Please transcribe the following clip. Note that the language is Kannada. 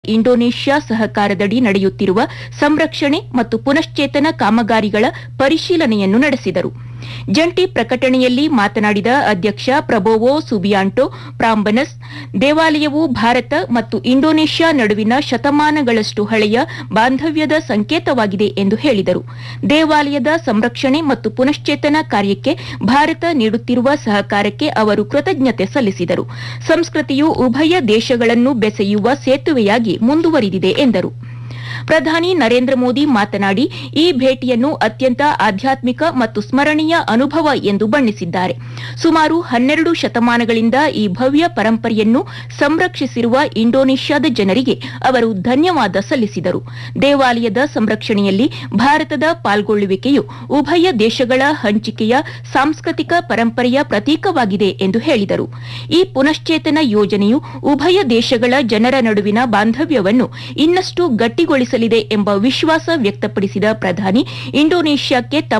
ಇಂಡೋನೇಷ್ಯಾ ಸಹಕಾರದಡಿ ನಡೆಯುತ್ತಿರುವ ಸಂರಕ್ಷಣೆ ಮತ್ತು ಪುನಶ್ಚೇತನ ಕಾಮಗಾರಿಗಳ ಪರಿಶೀಲನೆಯನ್ನು ನಡೆಸಿದರು ಜಂಟಿ ಪ್ರಕಟಣೆಯಲ್ಲಿ ಮಾತನಾಡಿದ ಅಧ್ಯಕ್ಷ ಪ್ರಬೋವೋ ಸುಬಿಯಾಂಟೋ ಪ್ರಾಂಬನಸ್ ದೇವಾಲಯವು ಭಾರತ ಮತ್ತು ಇಂಡೋನೇಷ್ಯಾ ನಡುವಿನ ಶತಮಾನಗಳಷ್ಟು ಹಳೆಯ ಬಾಂಧವ್ಯದ ಸಂಕೇತವಾಗಿದೆ ಎಂದು ಹೇಳಿದರು ದೇವಾಲಯದ ಸಂರಕ್ಷಣೆ ಮತ್ತು ಪುನಶ್ಚೇತನ ಕಾರ್ಯಕ್ಕೆ ಭಾರತ ನೀಡುತ್ತಿರುವ ಸಹಕಾರಕ್ಕೆ ಅವರು ಕೃತಜ್ಞತೆ ಸಲ್ಲಿಸಿದರು ಸಂಸ್ಕೃತಿಯು ಉಭಯ ದೇಶಗಳನ್ನು ಬೆಸೆಯುವ ಸೇತುವೆಯಾಗಿ ಮುಂದುವರಿದಿದೆ ಎಂದರು ಪ್ರಧಾನಿ ನರೇಂದ್ರ ಮೋದಿ ಮಾತನಾಡಿ ಈ ಭೇಟಿಯನ್ನು ಅತ್ಯಂತ ಆಧ್ಯಾತ್ಮಿಕ ಮತ್ತು ಸ್ಮರಣೀಯ ಅನುಭವ ಎಂದು ಬಣ್ಣಿಸಿದ್ದಾರೆ ಸುಮಾರು ಹನ್ನೆರಡು ಶತಮಾನಗಳಿಂದ ಈ ಭವ್ಯ ಪರಂಪರೆಯನ್ನು ಸಂರಕ್ಷಿಸಿರುವ ಇಂಡೋನೇಷ್ಯಾದ ಜನರಿಗೆ ಅವರು ಧನ್ಯವಾದ ಸಲ್ಲಿಸಿದರು ದೇವಾಲಯದ ಸಂರಕ್ಷಣೆಯಲ್ಲಿ ಭಾರತದ ಪಾಲ್ಗೊಳ್ಳುವಿಕೆಯು ಉಭಯ ದೇಶಗಳ ಹಂಚಿಕೆಯ ಸಾಂಸ್ಕೃತಿಕ ಪರಂಪರೆಯ ಪ್ರತೀಕವಾಗಿದೆ ಎಂದು ಹೇಳಿದರು ಈ ಪುನಶ್ಚೇತನ ಯೋಜನೆಯು ಉಭಯ ದೇಶಗಳ ಜನರ ನಡುವಿನ ಬಾಂಧವ್ಯವನ್ನು ಇನ್ನಷ್ಟು ಗಟ್ಟಿಗೊಳಿಸಲಿದೆ ಎಂಬ ವಿಶ್ವಾಸ ವ್ಯಕ್ತಪಡಿಸಿದ ಪ್ರಧಾನಿ ಇಂಡೋನೇಷ್ಯಾಕ್ಕೆ ತಮ್ಮ